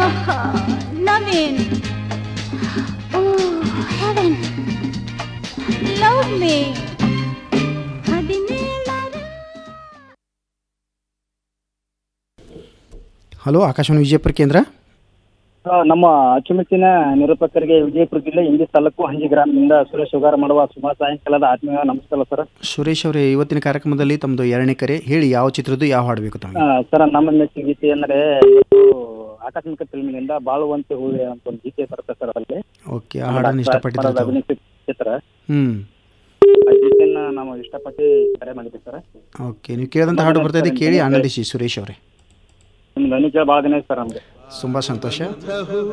ಆಹಾ Naveen oh heaven love me ಹದಿನೇಳರ hello Akashvani Vijayapura ಕೇಂದ್ರ ಆ, ನಮ್ಮ ಅಚ್ಚುಮೆಚ್ಚಿನ ನಿರೂಪಕರಿಗೆ ವಿಜಯಪುರ ಜಿಲ್ಲೆ ಇಂಡಿ ತಾಲೂಕು ಹಂಜಿ ಗ್ರಾಮದಿಂದ ಸುರೇಶ್ ಉಗಾರ ಮಾಡುವ ಶುಭ ಸಾಯಂಕಾಲದ ಆತ್ಮೀಯ ನಮಸ್ಕಾರ ಸರ್ ಸುರೇಶ್ ಅವರೇ ಇವತ್ತಿನ ಕಾರ್ಯಕ್ರಮದಲ್ಲಿ ತಮ್ಮದು ಎರಡನೇ ಕರೆ ಹೇಳಿ ಯಾವ ಚಿತ್ರದ್ದು ಯಾವ ಹಾಡಬೇಕು ತಮಗೆ ಆ, ಸರ್ ನಮ್ಮ ಮೆಚ್ಚಿನ ಗೀತೆ ಅಂದರೆ ಇವತ್ತು ಆಕಸ್ಮಿಕ ಫಿಲ್ಮಿನಿಂದ ಬಾಳುವಂತೆ ಹೂವೆ ಅಂತ ಒಂದು ಗೀತೆ ಬರುತ್ತೆ ಸರ್ ಅಲ್ಲಿ ಓಕೆ ಆ ಹಾಡನ್ನು ಇಷ್ಟಪಟ್ಟಿದ್ದಾರೆ ತಾವು. ಅಭಿನಯಿಸಿದ ಚಿತ್ರ ಹ್ಞೂ ಆ ಗೀತೆಯನ್ನ ನಾವು ಇಷ್ಟಪಟ್ಟು ಕರೆ ಮಾಡಿದ್ವಿ ಸರ್ ಓಕೆ ನೀವು ಕೇಳಿದಂಥ ಹಾಡು ಬರ್ತಾ ಇದೆ ಕೇಳಿ ಆನಂದಿಸಿ ಸುರೇಶ್ ಅವರೇ ನಿಮ್ಗೆ ಅನುಕೂಲ ಭಾಳ ದಿನ ಐತೆ ಸರ್ ನಮ್ಗೆ ತುಂಬ ಸಂತೋಷ